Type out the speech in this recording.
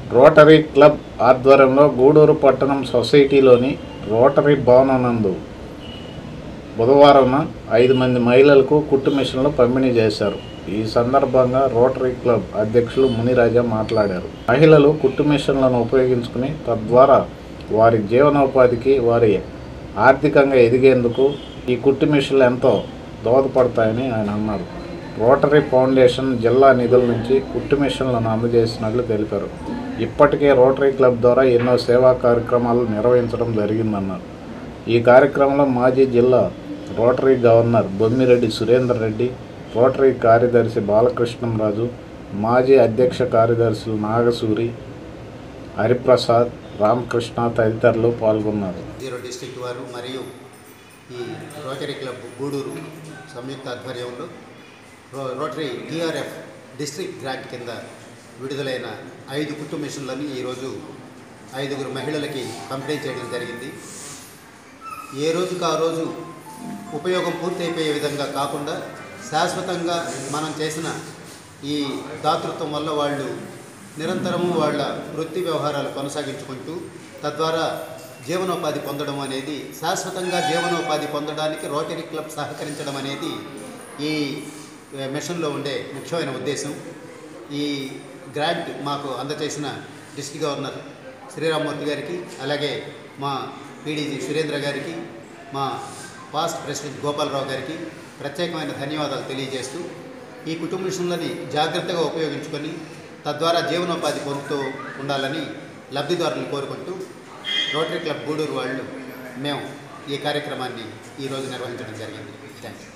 rotary club ఆధ్వర్యంలో గూడూరు పట్టణం సొసైటీలోని rotary భవనం నందు బుధవారం ఐదు మంది మహిళలకు కుట్టు మిషన్లు పంపిణీ చేశారు ఈ సందర్భంగా రోటరీ క్లబ్ అధ్యక్షులు మునిరాజా మాట్లాడారు మహిళలు కుట్టు మిషన్లను ఉపయోగించుకుని తద్వారా వారి జీవనోపాధికి వారి ఆర్థికంగా ఎదిగేందుకు ఈ కుట్టు మిషన్లు ఎంతో దోహదపడతాయని ఆయన అన్నారు రోటరీ ఫౌండేషన్ జిల్లా నిధుల నుంచి కుట్టు మిషన్లను అందజేసినట్లు తెలిపారు ఇప్పటికే రోటరీ క్లబ్ ద్వారా ఎన్నో సేవా కార్యక్రమాలు నిర్వహించడం జరిగిందన్నారు ఈ కార్యక్రమంలో మాజీ జిల్లా rotary governor Bommireddy Surender Reddy rotary కార్యదర్శి బాలకృష్ణంరాజు మాజీ అధ్యక్ష కార్యదర్శులు నాగసూరి హరిప్రసాద్ రామకృష్ణ తదితరులు పాల్గొన్నారు జీరో డిస్టిక్ వారు మరియు ఈ రోటరీ క్లబ్ గూడూరు సంయుక్త ఆధ్వర్యంలో రో రోటరీ టీఆర్ఎఫ్ డిస్ట్రిక్ట్ గ్రాంట్ కింద విడుదలైన ఐదు కుట్టు మిషన్లను ఈరోజు ఐదుగురు మహిళలకి పంపిణీ చేయడం జరిగింది ఏ రోజుకు ఆ రోజు ఉపయోగం పూర్తయిపోయే విధంగా కాకుండా శాశ్వతంగా మనం చేసిన ఈ దాతృత్వం వల్ల వాళ్ళు నిరంతరము వాళ్ళ వృత్తి వ్యవహారాలు కొనసాగించుకుంటూ తద్వారా జీవనోపాధి పొందడం అనేది శాశ్వతంగా జీవనోపాధి పొందడానికి రోటరీ క్లబ్ సహకరించడం అనేది ఈ ఏ, మిషన్లో ఉండే ముఖ్యమైన ఉద్దేశం ఈ గ్రాంట్ మాకు అందచేసిన డిస్ట్రిక్ట్ గవర్నర్ శ్రీరామ్మూర్తి గారికి అలాగే మా పీడీజీ సురేంద్ర గారికి మా పాస్ట్ ప్రెసిడెంట్ గోపాలరావు గారికి ప్రత్యేకమైన ధన్యవాదాలు తెలియజేస్తూ ఈ కుటుంబ మిషన్లని జాగ్రత్తగా ఉపయోగించుకొని తద్వారా జీవనోపాధి పొందుతూ ఉండాలని లబ్ధిదారులను కోరుకుంటూ రోటరీ క్లబ్ గూడూరు వాళ్ళు మేము ఈ కార్యక్రమాన్ని ఈరోజు నిర్వహించడం జరిగింది థ్యాంక్ యూ